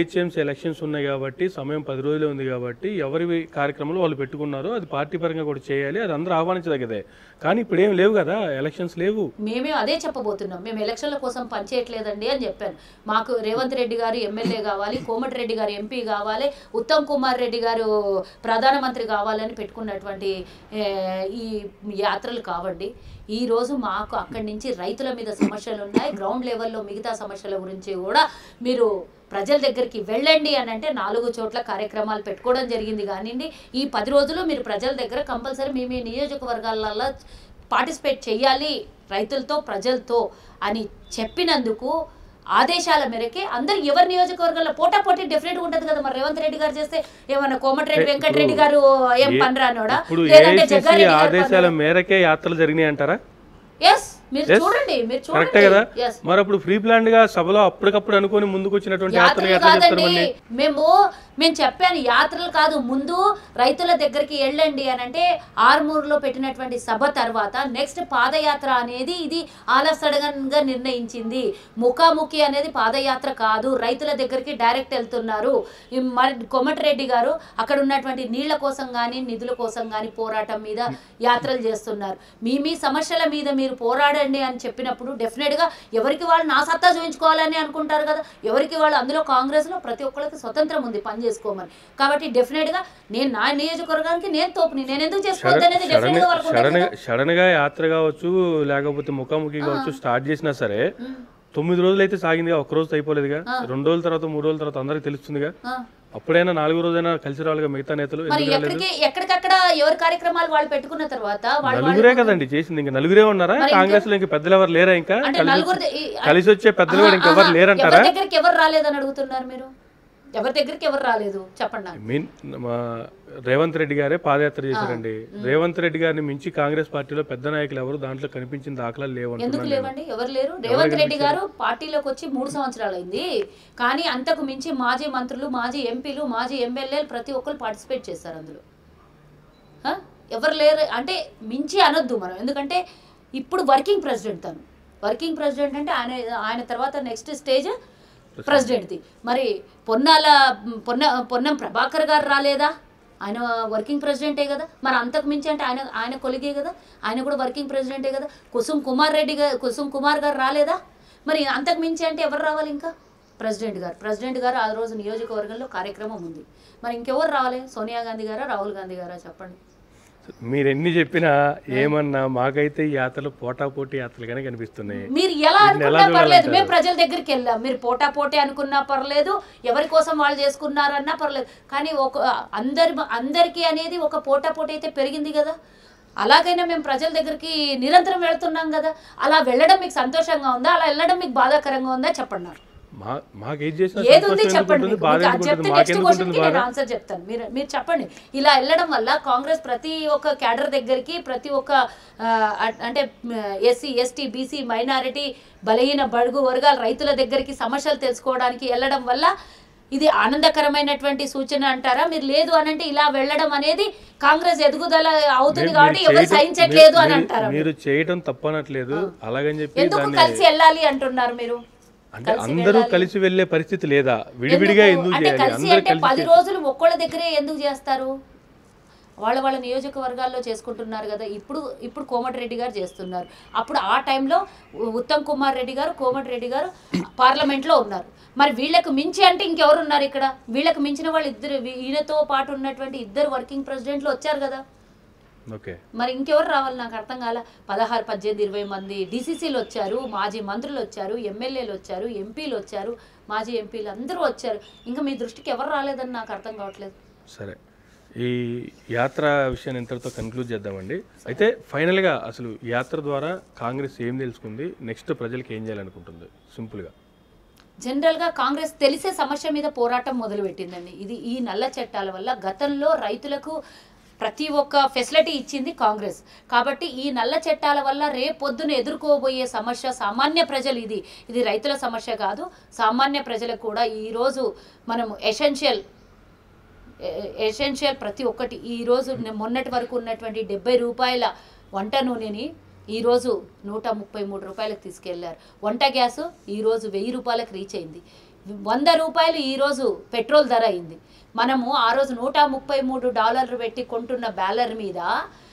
GHMC elections ఉన్నాయి కాబట్టి సమయం పది రోజులే ఉంది కాబట్టి ఎవరి కార్యక్రమాలు వాళ్ళు పెట్టుకున్నారు అది పార్టీ పరంగా కూడా చేయాలి అది అందరూ ఆహ్వానించదగ్గదే కానీ ఇప్పుడు ఏం లేవు కదా ఎలక్షన్స్ లేవు మేమే అదే చెప్పబోతున్నాం మేము ఎలక్షన్ల కోసం పనిచేయట్లేదండి అని చెప్పాను మాకు రేవంత్ రెడ్డి గారు ఎమ్మెల్యే కావాలి కోమటిరెడ్డి గారు ఎంపీ కావాలి ఉత్తమ్ కుమార్ రెడ్డి గారు ప్రధానమంత్రి కావాలని పెట్టుకున్నటువంటి ఏ, ఈ యాత్రలు కావండి ఈ రోజు మాకు అక్కడి నుంచి రైతుల మీద సమస్యలు ఉన్నాయి గ్రౌండ్ లెవెల్లో మిగతా సమస్యల గురించి కూడా మీరు ప్రజల దగ్గరికి వెళ్ళండి అని అంటే నాలుగు చోట్ల కార్యక్రమాలు పెట్టుకోవడం జరిగింది కానివ్వండి ఈ పది రోజులు మీరు ప్రజల దగ్గర కంపల్సరీ మీ మీ నియోజకవర్గాలలో పార్టిసిపేట్ చేయాలి రైతులతో ప్రజలతో అని చెప్పినందుకు ఆదేశాల మేరకే అందరు ఎవరి నియోజకవర్గంలో పోటా పోటీ డెఫినెట్ ఉంటుంది కదా మరి రేవంత్ రెడ్డి గారు చేస్తే ఏమన్నా కోమటిరెడ్డి వెంకటరెడ్డి గారు ఏం ఏ- పని రానోడా ఇప్పుడు లేదంటే ఏఐసిసి జగ్గారెడ్డి గారు ఆదేశాల మేరకే యాత్రలు జరిగినాయి అంటారా ఎస్ మీరు Yes. చూడండి మీరు కరెక్టే చూడండి కదా Yes. మరి అప్పుడు ఫ్రీ ప్లాన్ గా సభలో అప్పటికప్పుడు అనుకొని ముందుకు వచ్చినటువంటి యాత్రలు యాత్రలు ఎట్లా చెప్తారు కాదండి మళ్ళీ మేము మేము చెప్పాను యాత్రలు కాదు ముందు రైతుల దగ్గరికి వెళ్ళండి అని అంటే ఆర్మూర్లో పెట్టినటువంటి సభ తర్వాత నెక్స్ట్ పాదయాత్ర అనేది ఇది ఆలసడగంగా నిర్ణయించింది ముఖాముఖి అనేది పాదయాత్ర కాదు రైతుల దగ్గరికి డైరెక్ట్ వెళ్తున్నారు ఈ మరి కొమటిరెడ్డి గారు అక్కడ ఉన్నటువంటి నీళ్ల కోసం కానీ నిధుల కోసం కానీ పోరాటం మీద యాత్రలు చేస్తున్నారు మీ మీ సమస్యల మీద మీరు పోరాడండి అని చెప్పినప్పుడు డెఫినెట్ గా ఎవరికి వాళ్ళు నా సత్తా చూపించుకోవాలని అనుకుంటారు కదా ఎవరికి వాళ్ళు అందులో కాంగ్రెస్ లో ప్రతి ఒక్కరికి స్వతంత్రం ఉంది పని చేసుకోమని కాబట్టి డెఫినెట్ గా నేను నా నియోజకవర్గానికి నేను తోపుని నేను ఎందుకు చేసుకోవద్దు అనేది సడన్ డెఫినెట్ గా వాళ్ళకు ఉంటుంది సడన్ కదా. సడన్ గా యాత్ర కావచ్చు లేకపోతే ముఖాముఖి కావచ్చు స్టార్ట్ చేసినా సరే తొమ్మిది రోజులు అయితే సాగిందిగా ఒక రోజు అయిపోలేదుగా రెండు రోజుల తర్వాత మూడు రోజుల తర్వాత అందరికి తెలుస్తుందిగా ఆ. అప్పుడైనా నాలుగో రోజైనా కలిసి రావాలిగా మిగతా నేతలు మరి ఎందుకు రాలేదు ఎక్కడికి ఎక్కడికక్కడ ఎవరి కార్యక్రమాలు వాళ్ళు పెట్టుకున్న తర్వాత వాళ్ళు నలుగురే కదండి చేసింది ఇంకా నలుగురే ఉన్నారా కాంగ్రెస్ లో ఇంకా పెద్దలు ఎవరు లేరా ఇంకా అంటే కలిసి నలుగురు వచ్చి- కలిసి వచ్చే పెద్దలు కూడా ఇంకెవరు ఆహా, లేరంటారా ఎవరి దగ్గరికి ఎవరు రాలేదని అడుగుతున్నారు మీరు ఎవరి దగ్గరికి ఎవరు రాలేదు చెప్పండి నాకు మీన్ మా రేవంత్ రెడ్డి గారే పాదయాత్ర చేశారండి రేవంత్ రెడ్డి గారిని మించి కాంగ్రెస్ పార్టీలో పెద్ద నాయకులు ఎవరు దాంట్లో కనిపించిన దాఖలాలు ఎందుకు లేవంటున్నాను లేవండి ఎవరు లేరు రేవంత్ రెడ్డి గారు పార్టీలోకి వచ్చి మూడు సంవత్సరాలు అయింది కానీ అంతకు మించి మాజీ మంత్రులు మాజీ ఎంపీలు మాజీ ఎమ్మెల్యేలు ప్రతి ఒక్కరు పార్టిసిపేట్ చేస్తారు అందులో ఆ? ఎవరు లేరు అంటే మించి అనొద్దు మనం ఎందుకంటే ఇప్పుడు వర్కింగ్ ప్రెసిడెంట్ తను వర్కింగ్ ప్రెసిడెంట్ అంటే ఆయన ఆయన తర్వాత నెక్స్ట్ స్టేజ్ ప్రెసిడెంట్ది మరి పొన్నాల పొన్న పొన్నం ప్రభాకర్ గారు రాలేదా ఆయన వర్కింగ్ ప్రెసిడెంటే కదా మరి అంతకు మించి అంటే ఆయన ఆయన కొలిగే కదా ఆయన కూడా వర్కింగ్ ప్రెసిడెంటే కదా కుసుమ్ కుమార్ రెడ్డి గారు కుసుమ్ కుమార్ గారు రాలేదా మరి అంతకు మించి అంటే ఎవరు రావాలి ఇంకా ప్రెసిడెంట్ గారు ప్రెసిడెంట్ గారు ఆ రోజు నియోజకవర్గంలో కార్యక్రమం ఉంది మరి ఇంకెవరు రావాలి సోనియా గాంధీ గారా రాహుల్ గాంధీ గారా చెప్పండి మీరు ఎన్ని చెప్పినా ఏమన్నా మాకైతే ఈ యాత్రలు పోటాపోటీ యాత్రలుగానే కనిపిస్తున్నాయి మీరు ఎలా వీటిని ఎలా అనుకున్నా పర్లేదు చూడాలంటారు? మేము ప్రజల దగ్గరికి వెళ్ళాం మీరు పోటా పోటీ అనుకున్నా పర్లేదు ఎవరి కోసం వాళ్ళు చేసుకున్నారన్నా పర్లేదు కానీ ఒక అందరి అందరికీ అనేది ఒక పోటా పోటీ అయితే పెరిగింది కదా అలాగైనా మేము ప్రజల దగ్గరికి నిరంతరం వెళ్తున్నాం కదా అలా వెళ్ళడం మీకు సంతోషంగా ఉందా అలా వెళ్ళడం మీకు బాధాకరంగా ఉందా చెప్పండి నాకు మా మాకేం చేసిన ఏది ఉంది సంతోషం ఎందుకు చెప్పండి ఉంటుంది మీకు. బాధ మీకు అది ఎందుకు చెప్తే ఉంటుంది నెక్స్ట్ మాకెందుకు క్వశ్చన్ ఉంటుంది కి నేను బాధ ఆన్సర్ చెప్తాను మీరు మీరు చెప్పండి ఇలా వెళ్ళడం వల్ల కాంగ్రెస్ ప్రతి ఒక్క క్యాడర్ దగ్గరికి ప్రతి ఒక్క ఆ, అ- అంటే ఎస్సీ ఎస్టీ బీసీ మైనారిటీ బలహీన బడుగు వర్గాల రైతుల దగ్గరికి సమస్యలు తెలుసుకోవడానికి వెళ్ళడం వల్ల ఇది ఆనందకరమైనటువంటి సూచన అంటారా మీరు లేదు అని అంటే ఇలా వెళ్ళడం అనేది కాంగ్రెస్ ఎదుగుదల అవుతుంది మీరు- కాబట్టి మీరు ఎవరు చేయటం- సహించట్లేదు అని మీరు- అంటారా మీరు చేయటం తప్పనట్లేదు అలాగని చెప్పి ఎందుకు దాన్ని కలిసి వెళ్ళాలి అంటున్నారు మీరు అంటే అందరూ కలిసి వెళ్ళే పరిస్థితి లేదా విడివిడిగా ఎందుకు అంటే చేయాలి కలిసి అందరూ అంటే కలిసి పది రోజులు ఒక్కళ్ళ దగ్గరే ఎందుకు చేస్తారు వాళ్ళ వాళ్ళ నియోజకవర్గాల్లో చేసుకుంటున్నారు కదా ఇప్పుడు ఇప్పుడు కోమటిరెడ్డి గారు చేస్తున్నారు అప్పుడు ఆ టైంలో ఉ- ఉత్తమ్ కుమార్ రెడ్డి గారు కోమటిరెడ్డి గారు పార్లమెంట్లో ఉన్నారు మరి వీళ్ళకు మించి అంటే ఇంకెవరు ఉన్నారు ఇక్కడ వీళ్ళకు మించిన వాళ్ళు ఇద్దరు వీ- ఈయనతో పాటు ఉన్నటువంటి ఇద్దరు వర్కింగ్ ప్రెసిడెంట్లు వచ్చారు కదా ఓకే మరి ఇంకెవరు రావాలి నాకు అర్థం కాల పదహారు పద్దెనిమిది ఇరవై మంది డీసీసీలు వచ్చారు మాజీ మంత్రులు వచ్చారు ఎమ్మెల్యేలు వచ్చారు ఎంపీలు వచ్చారు మాజీ ఎంపీలు అందరూ వచ్చారు ఇంకా మీ దృష్టికి ఎవరు రాలేదని నాకు అర్థం కావట్లేదు సరే ఈ యాత్ర విషయాన్ని ఇంతటితో కన్క్లూడ్ చేద్దామండి అయితే ఫైనల్గా అసలు ఈ యాత్ర ద్వారా కాంగ్రెస్ ఏం తెలుసుకుంది నెక్స్ట్ ప్రజలకు ఏం చేయాలనుకుంటుంది సింపుల్గా జనరల్గా కాంగ్రెస్ తెలిసే సమస్య మీద పోరాటం మొదలుపెట్టిందండి ఇది ఈ నల్ల చట్టాల వల్ల గతంలో రైతులకు ప్రతి ఒక్క ఫెసిలిటీ ఇచ్చింది కాంగ్రెస్ కాబట్టి ఈ నల్ల చట్టాల వల్ల రేపొద్దున ఎదుర్కోబోయే సమస్య సామాన్య ప్రజలు ఇది ఇది రైతుల సమస్య కాదు సామాన్య ప్రజలకు కూడా ఈరోజు మనము ఎసెన్షియల్ ఎసెన్షియల్ ప్రతి ఒక్కటి ఈరోజు మొన్నటి వరకు ఉన్నటువంటి డెబ్బై రూపాయల వంట నూనెని ఈరోజు నూట ముప్పై మూడు రూపాయలకు తీసుకెళ్లారు వంట గ్యాస్ ఈరోజు వెయ్యి రూపాయలకు రీచ్ అయింది వంద రూపాయలు ఈరోజు పెట్రోల్ ధర అయింది మనము ఆ రోజు నూట ముప్పై మూడు డాలర్లు పెట్టి కొంటున్న బ్యాలర్ మీద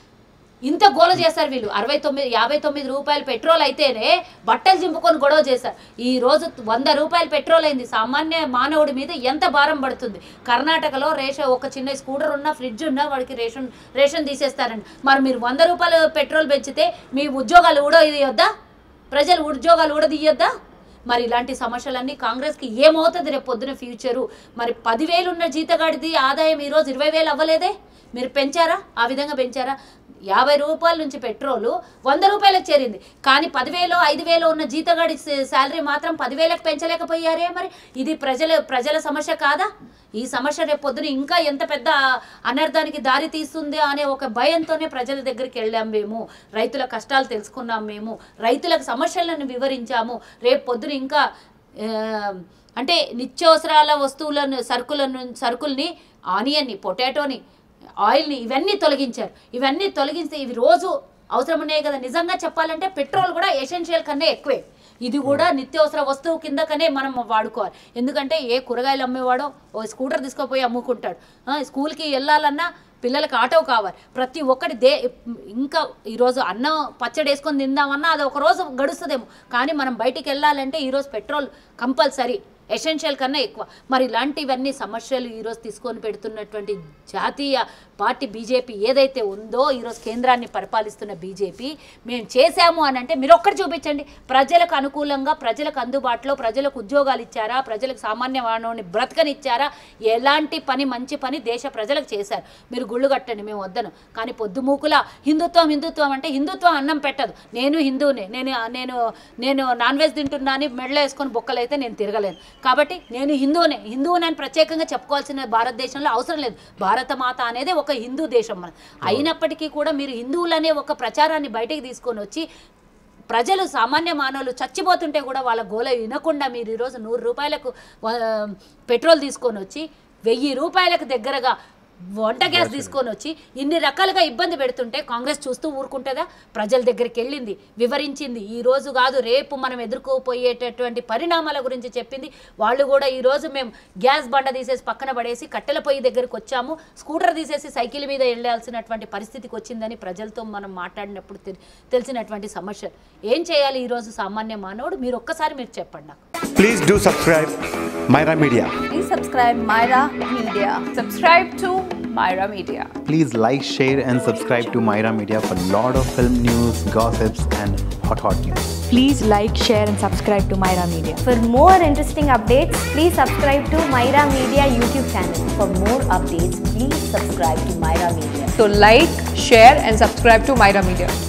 ఇంత గోల చేశారు వీళ్ళు అరవై తొమ్మిది యాభై తొమ్మిది రూపాయలు పెట్రోల్ అయితేనే బట్టలు చింపుకొని గొడవ చేశారు ఈ రోజు వంద రూపాయలు పెట్రోల్ అయింది సామాన్య మానవుడి మీద ఎంత భారం పడుతుంది కర్ణాటకలో రేషన్ ఒక చిన్న స్కూటర్ ఉన్నా ఫ్రిడ్జ్ ఉన్నా వాడికి రేషన్ రేషన్ తీసేస్తారండి మరి మీరు వంద రూపాయలు పెట్రోల్ పెంచితే మీ ఉద్యోగాలు కూడా ఇవ్వద్దా ప్రజలు ఉద్యోగాలు కూడా తీయొద్దా మరి ఇలాంటి సమస్యలన్నీ కాంగ్రెస్కి ఏమవుతుంది రేపు పొద్దున ఫ్యూచరు మరి పదివేలు ఉన్న జీతగాడిది ఆదాయం ఈరోజు ఇరవై వేలు అవ్వలేదే మీరు పెంచారా ఆ విధంగా పెంచారా యాభై రూపాయల నుంచి పెట్రోలు వంద రూపాయలకు చేరింది కానీ పదివేలు ఐదు వేలు ఉన్న జీతగాడి శాలరీ మాత్రం పదివేలకు పెంచలేకపోయారే మరి ఇది ప్రజల ప్రజల సమస్య కాదా ఈ సమస్య రేపు పొద్దున ఇంకా ఎంత పెద్ద అనర్థానికి దారి తీస్తుంది అనే ఒక భయంతోనే ప్రజల దగ్గరికి వెళ్ళాం మేము రైతుల కష్టాలు తెలుసుకున్నాం మేము రైతులకు సమస్యలను వివరించాము రేపు పొద్దున ఇంకా ఆ, అంటే నిత్యావసరాల వస్తువులను సరుకులను సరుకుల్ని ఆనియన్ని పొటాటోని ఆయిల్ని ఇవన్నీ తొలగించారు ఇవన్నీ తొలగిస్తే ఇవి రోజు అవసరం ఉన్నాయి కదా నిజంగా చెప్పాలంటే పెట్రోల్ కూడా ఎసెన్షియల్ కన్నా ఎక్కువే ఇది కూడా నిత్యావసర వస్తువు కిందకనే మనం వాడుకోవాలి ఎందుకంటే ఏ కూరగాయలు అమ్మేవాడో ఓ స్కూటర్ తీసుకుపోయి అమ్ముకుంటాడు ఆ, స్కూల్కి వెళ్ళాలన్నా పిల్లలకి ఆటో కావాలి ప్రతి ఒక్కటి దే ఇంకా ఈరోజు అన్నం పచ్చడి వేసుకొని తిందామన్నా అది ఒక రోజు గడుస్తుందేమో కానీ మనం బయటికి వెళ్ళాలంటే ఈరోజు పెట్రోల్ కంపల్సరీ ఎసెన్షియల్ కన్నా ఎక్కువ మరి ఇలాంటివన్నీ సమస్యలు ఈరోజు తీసుకొని పెడుతున్నటువంటి జాతీయ పార్టీ బీజేపీ ఏదైతే ఉందో ఈరోజు కేంద్రాన్ని పరిపాలిస్తున్న బీజేపీ మేము చేశాము అని అంటే మీరు ఒక్కటి చూపించండి ప్రజలకు అనుకూలంగా ప్రజలకు అందుబాటులో ప్రజలకు ఉద్యోగాలు ఇచ్చారా ప్రజలకు సామాన్య మానవుని బ్రతకనిచ్చారా ఎలాంటి పని మంచి పని దేశ ప్రజలకు చేశారు మీరు గుళ్ళు కట్టండి మేము వద్దను కానీ పొద్దుమూకుల హిందుత్వం హిందుత్వం అంటే హిందుత్వం అన్నం పెట్టదు నేను హిందువునే నేను నేను నేను నాన్ వెజ్ తింటున్నా అని మెడలో వేసుకొని బొక్కలైతే నేను తిరగలేను కాబట్టి నేను హిందువునే హిందువుని అని ప్రత్యేకంగా చెప్పుకోవాల్సిన భారతదేశంలో అవసరం లేదు భారత మాత అనేది ఒక హిందూ దేశం మన అయినప్పటికీ కూడా మీరు హిందువులనే ఒక ప్రచారాన్ని బయటికి తీసుకొని వచ్చి ప్రజలు సామాన్య మానవులు చచ్చిపోతుంటే కూడా వాళ్ళ గోల వినకుండా మీరు ఈరోజు నూరు రూపాయలకు ఆ, పెట్రోల్ తీసుకొని వచ్చి వెయ్యి రూపాయలకు దగ్గరగా వంట గ్యాస్ తీసుకొని వచ్చి ఇన్ని రకాలుగా ఇబ్బంది పెడుతుంటే కాంగ్రెస్ చూస్తూ ఊరుకుంటుందా ప్రజల దగ్గరికి వెళ్ళింది వివరించింది ఈ రోజు కాదు రేపు మనం ఎదుర్కోపోయేటటువంటి పరిణామాల గురించి చెప్పింది వాళ్ళు కూడా ఈ రోజు మేము గ్యాస్ బండ తీసేసి పక్కన పడేసి కట్టెల పొయ్యి దగ్గరికి వచ్చాము స్కూటర్ తీసేసి సైకిల్ మీద వెళ్ళాల్సినటువంటి పరిస్థితికి వచ్చిందని ప్రజలతో మనం మాట్లాడినప్పుడు తెలి- తెలిసినటువంటి సమస్య ఏం చేయాలి ఈరోజు సామాన్య మానవుడు మీరు ఒక్కసారి మీరు చెప్పండి నాకు Please do subscribe Myra Media. Please subscribe Myra Media. Subscribe to Myra Media. Please like, share, and subscribe to Myra Media for lot of film news, gossips, and hot hot news. Please like, share, and subscribe to Myra Media. For more interesting updates, please subscribe to Myra Media YouTube channel. For more updates, please subscribe to Myra Media. So like, share and subscribe to Myra Media.